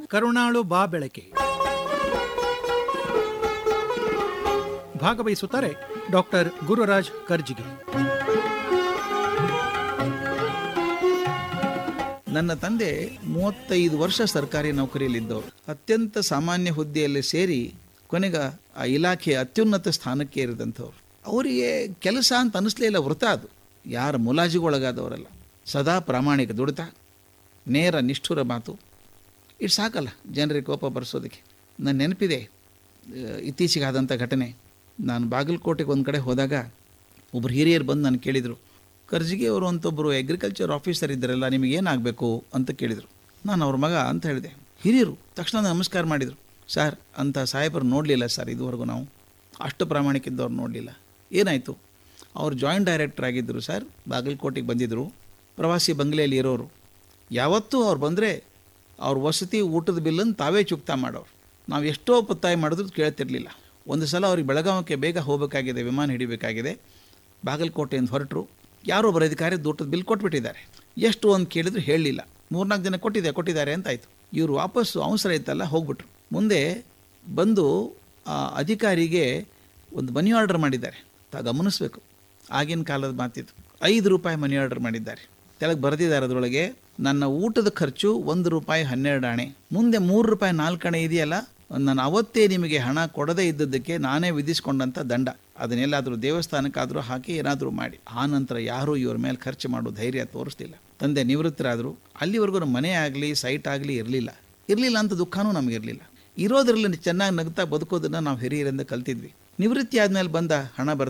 ಕರುಣಾಳು ಬಾ ಬೆಳಕೆ ಭಾಗವಹಿಸುತ್ತಾರೆ ಡಾಕ್ಟರ್ ಗುರುರಾಜ್ ಕರ್ಜಿಗೆ ನನ್ನ ತಂದೆ ಮೂವತ್ತೈದು ವರ್ಷ ಸರ್ಕಾರಿ ನೌಕರಿಯಲ್ಲಿದ್ದವರು ಅತ್ಯಂತ ಸಾಮಾನ್ಯ ಹುದ್ದೆಯಲ್ಲಿ ಸೇರಿ ಕೊನೆಗ ಆ ಇಲಾಖೆಯ ಅತ್ಯುನ್ನತ ಸ್ಥಾನಕ್ಕೆ ಏರಿದಂಥವ್ರು ಅವರಿಗೆ ಕೆಲಸ ಅಂತ ಅನಿಸ್ಲೇ ಇಲ್ಲ ವೃತ ಅದು ಯಾರ ಮುಲಾಜಿಗೊಳಗಾದವರಲ್ಲ ಸದಾ ಪ್ರಾಮಾಣಿಕ ದುಡಿತ ನೇರ ನಿಷ್ಠುರ ಮಾತು ಇಷ್ಟು ಸಾಕಲ್ಲ ಜನರಿಗೆ ಕೋಪ ಬರೆಸೋದಕ್ಕೆ ನನ್ನ ನೆನಪಿದೆ ಆ, ಇತ್ತೀಚೆಗೆ ಆದಂಥ ಘಟನೆ ನಾನು ಬಾಗಲಕೋಟೆಗೆ ಒಂದು ಕಡೆ ಹೋದಾಗ ಒಬ್ಬರು ಹಿರಿಯರು ಬಂದು ನಾನು ಕೇಳಿದರು ಕರ್ಜಿಗೆ ಅವರು ಅಂತೊಬ್ಬರು ಅಗ್ರಿಕಲ್ಚರ್ ಆಫೀಸರ್ ಇದ್ದಾರಲ್ಲ ನಿಮಗೇನಾಗಬೇಕು ಅಂತ ಕೇಳಿದರು ನಾನು ಅವ್ರ ಮಗ ಅಂತ ಹೇಳಿದೆ ಹಿರಿಯರು ತಕ್ಷಣ ನಮಸ್ಕಾರ ಮಾಡಿದರು ಸರ್ ಅಂತ ಸಾಹೇಬರು ನೋಡಲಿಲ್ಲ ಸರ್ ಇದುವರೆಗೂ ನಾವು ಅಷ್ಟು ಪ್ರಾಮಾಣಿಕ ಇದ್ದವ್ರು ನೋಡಲಿಲ್ಲ ಏನಾಯಿತು ಅವ್ರು ಜಾಯಿಂಟ್ ಡೈರೆಕ್ಟರ್ ಆಗಿದ್ದರು ಸರ್ ಬಾಗಲಕೋಟೆಗೆ ಬಂದಿದ್ದರು ಪ್ರವಾಸಿ ಬಂಗ್ಲೆಯಲ್ಲಿ ಇರೋರು ಯಾವತ್ತೂ ಅವ್ರು ಬಂದರೆ ಅವ್ರ ವಸತಿ ಊಟದ ಬಿಲ್ಲನ್ನು ತಾವೇ ಚುಕ್ತಾ ಮಾಡೋರು ನಾವು ಎಷ್ಟೋ ಒತ್ತಾಯ ಮಾಡಿದ್ರು ಕೇಳ್ತಿರ್ಲಿಲ್ಲ ಒಂದು ಸಲ ಅವ್ರಿಗೆ ಬೆಳಗಾವಕ್ಕೆ ಬೇಗ ಹೋಗಬೇಕಾಗಿದೆ ವಿಮಾನ ಹಿಡಿಬೇಕಾಗಿದೆ ಬಾಗಲಕೋಟೆಯಿಂದ ಹೊರಟರು ಯಾರೋ ಒಬ್ಬರು ಅಧಿಕಾರಿ ಊಟದ ಬಿಲ್ ಕೊಟ್ಬಿಟ್ಟಿದ್ದಾರೆ ಎಷ್ಟು ಅಂತ ಕೇಳಿದ್ರು ಹೇಳಲಿಲ್ಲ ಮೂರ್ನಾಲ್ಕು ದಿನ ಕೊಟ್ಟಿದೆ ಕೊಟ್ಟಿದ್ದಾರೆ ಅಂತ ಆಯಿತು ಇವರು ವಾಪಸ್ಸು ಅವಸರ ಇತ್ತಲ್ಲ ಹೋಗ್ಬಿಟ್ರು ಮುಂದೆ ಬಂದು ಆ ಅಧಿಕಾರಿಗೆ ಒಂದು ಮನಿ ಆರ್ಡರ್ ಮಾಡಿದ್ದಾರೆ ತಾ ಗಮನಿಸಬೇಕು ಆಗಿನ ಕಾಲದ ಮಾತಿದ್ದು ಐದು ರೂಪಾಯಿ ಮನಿ ಆರ್ಡರ್ ಮಾಡಿದ್ದಾರೆ ಕೆಳಗೆ ಬರೆದಿದ್ದಾರೆ ಅದರೊಳಗೆ ನನ್ನ ಊಟದ ಖರ್ಚು ಒಂದು ರೂಪಾಯಿ ಹನ್ನೆರಡು ಆಣೆ ಮುಂದೆ ಮೂರು ರೂಪಾಯಿ ನಾಲ್ಕು ಆಣೆ ಇದೆಯಲ್ಲ ನಾನು ಅವತ್ತೇ ನಿಮಗೆ ಹಣ ಕೊಡದೇ ಇದ್ದದ್ದಕ್ಕೆ ನಾನೇ ವಿಧಿಸ್ಕೊಂಡಂಥ ದಂಡ ಅದನ್ನೆಲ್ಲಾದರೂ ದೇವಸ್ಥಾನಕ್ಕಾದರೂ ಹಾಕಿ ಏನಾದರೂ ಮಾಡಿ ಆ ನಂತರ ಯಾರೂ ಇವ್ರ ಮೇಲೆ ಖರ್ಚು ಮಾಡೋ ಧೈರ್ಯ ತೋರಿಸ್ತಿಲ್ಲ ತಂದೆ ನಿವೃತ್ತರಾದರು ಅಲ್ಲಿವರೆಗೂ ನಮ್ಮ ಮನೆ ಆಗಲಿ ಸೈಟ್ ಆಗಲಿ ಇರಲಿಲ್ಲ ಇರಲಿಲ್ಲ ಅಂತ ದುಃಖನೂ ನಮಗಿರಲಿಲ್ಲ ಇರೋದ್ರಲ್ಲಿ ಚೆನ್ನಾಗಿ ನಗ್ತಾ ಬದುಕೋದನ್ನು ನಾವು ಹಿರಿಯರಿಂದ ಕಲ್ತಿದ್ವಿ ನಿವೃತ್ತಿ ಆದಮೇಲೆ ಬಂದ ಹಣ ಬರ್ತಾ